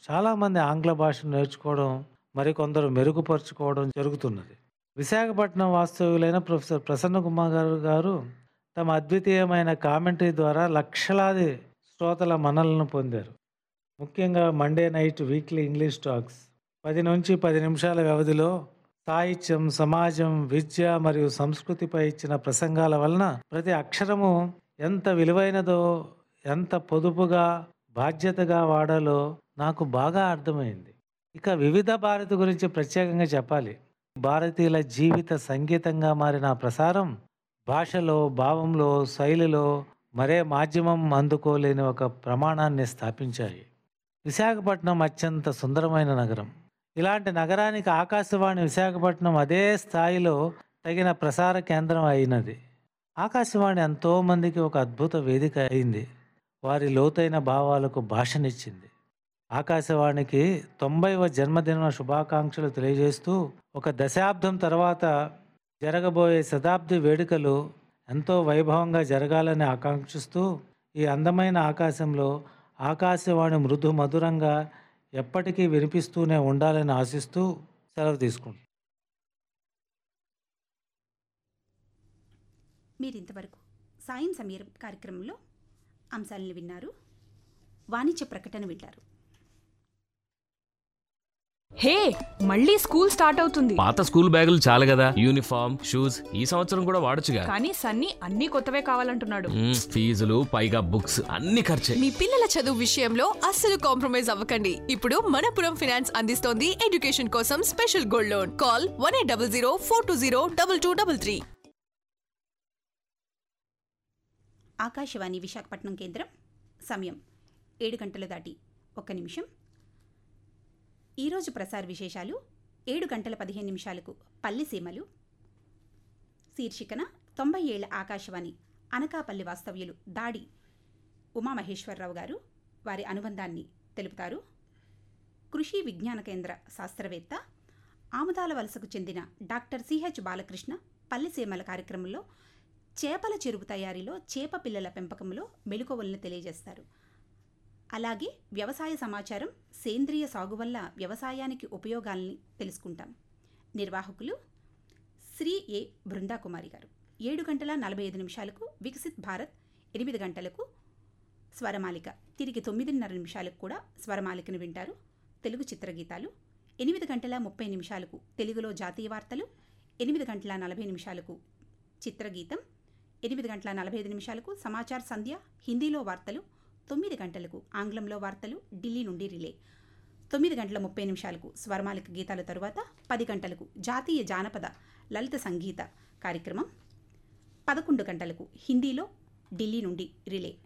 చాలామంది ఆంగ్ల భాషను నేర్చుకోవడం మరికొందరు మెరుగుపరుచుకోవడం జరుగుతున్నది విశాఖపట్నం వాస్తవ్యులైన ప్రొఫెసర్ ప్రసన్న కుమార్ గారు గారు తమ అద్వితీయమైన కామెంటరీ ద్వారా లక్షలాది శ్రోతల మన్నలను పొందారు ముఖ్యంగా Monday night weekly English talks పది నుంచి పది నిమిషాల వ్యవధిలో సాహిత్యం సమాజం విద్య మరియు సంస్కృతిపై ఇచ్చిన ప్రసంగాల వలన ప్రతి అక్షరము ఎంత విలువైనదో ఎంత పొదుపుగా బాధ్యతగా వాడాలో నాకు బాగా అర్థమైంది ఇక వివిధ భారతి గురించి ప్రత్యేకంగా చెప్పాలి భారతీయుల జీవిత సంగీతంగా మారిన ఆ ప్రసారం భాషలో భావంలో శైలిలో మరే మాధ్యమం అందుకోలేని ఒక ప్రమాణాన్ని స్థాపించాయి విశాఖపట్నం అత్యంత సుందరమైన నగరం ఇలాంటి నగరానికి ఆకాశవాణి విశాఖపట్నం అదే స్థాయిలో తగిన ప్రసార కేంద్రం అయినది ఆకాశవాణి ఎంతోమందికి ఒక అద్భుత వేదిక అయింది వారి లోతైన భావాలకు భాషనిచ్చింది ఆకాశవాణికి తొంభైవ జన్మదిన శుభాకాంక్షలు తెలియజేస్తూ ఒక దశాబ్దం తర్వాత జరగబోయే శతాబ్ది వేడుకలు ఎంతో వైభవంగా జరగాలని ఆకాంక్షిస్తూ ఈ అందమైన ఆకాశంలో ఆకాశవాణి మృదు మధురంగా ఎప్పటికీ వినిపిస్తూనే ఉండాలని ఆశిస్తూ సెలవు తీసుకుంటాం మీరింతవరకు సాయం సమీరం కార్యక్రమంలో అంశాలను విన్నారు వాణిజ్య ప్రకటన వింటారు హే మళ్ళీ స్కూల్ స్టార్ట్ అవుతుంది పాత స్కూల్ బ్యాగులు చాలు కదా యూనిఫామ్ షూస్ ఈ సంవత్సరం కూడా వాడొచ్చుగా కానీ సన్నీ అన్ని కొత్తవే కావాలంటున్నాడు మ్మ్, ఫీజులు పైగా బుక్స్ అన్ని ఖర్చే మీ పిల్లల చదువు విషయంలో అస్సలు కాంప్రమైజ్ అవ్వకండి ఇప్పుడు మనపురం ఫినాన్స్ అందిస్తోంది ఎడ్యుకేషన్ కోసం special gold loan call one eight double zero four two zero double two double three Akashvani Visakhapatnam కేంద్రం సమయం ఏడు గంటలు దాటి ఒక్క నిమిషం ఈరోజు ప్రసార విశేషాలు ఏడు గంటల పదిహేను నిమిషాలకు పల్లె సీమలు శీర్షికన తొంభై ఏళ్ల ఆకాశవాణి అనకాపల్లి వాస్తవ్యులు దాడి ఉమామహేశ్వరరావు గారు వారి అనుబంధాన్ని తెలుపుతారు కృషి విజ్ఞాన కేంద్ర శాస్త్రవేత్త ఆముదాల వలసకు చెందిన డాక్టర్ సిహెచ్ బాలకృష్ణ పల్లెసీమల కార్యక్రమంలో చేపల చెరువు తయారీలో చేప పిల్లల పెంపకంలో మెలకువలను తెలియజేస్తారు అలాగే వ్యవసాయ సమాచారం సేంద్రియ సాగు వల్ల వ్యవసాయానికి ఉపయోగాల్ని తెలుసుకుంటాం నిర్వాహకులు శ్రీ ఏ బృందాకుమారి గారు ఏడు గంటల నలభై ఐదు నిమిషాలకు వికసిత్ భారత్ ఎనిమిది గంటలకు స్వరమాలిక తిరిగి తొమ్మిదిన్నర నిమిషాలకు కూడా స్వరమాలికను వింటారు తెలుగు చిత్రగీతాలు ఎనిమిది గంటల ముప్పై నిమిషాలకు తెలుగులో జాతీయ వార్తలు ఎనిమిది గంటల నలభై నిమిషాలకు చిత్రగీతం ఎనిమిది గంటల నలభై ఐదు నిమిషాలకు సమాచార్ సంధ్య హిందీలో వార్తలు తొమ్మిది గంటలకు ఆంగ్లంలో వార్తలు ఢిల్లీ నుండి రిలే తొమ్మిది గంటల ముప్పై నిమిషాలకు స్వరమాలిక గీతాల తరువాత పది గంటలకు జాతీయ జానపద లలిత సంగీత కార్యక్రమం పదకొండు గంటలకు హిందీలో ఢిల్లీ నుండి రిలే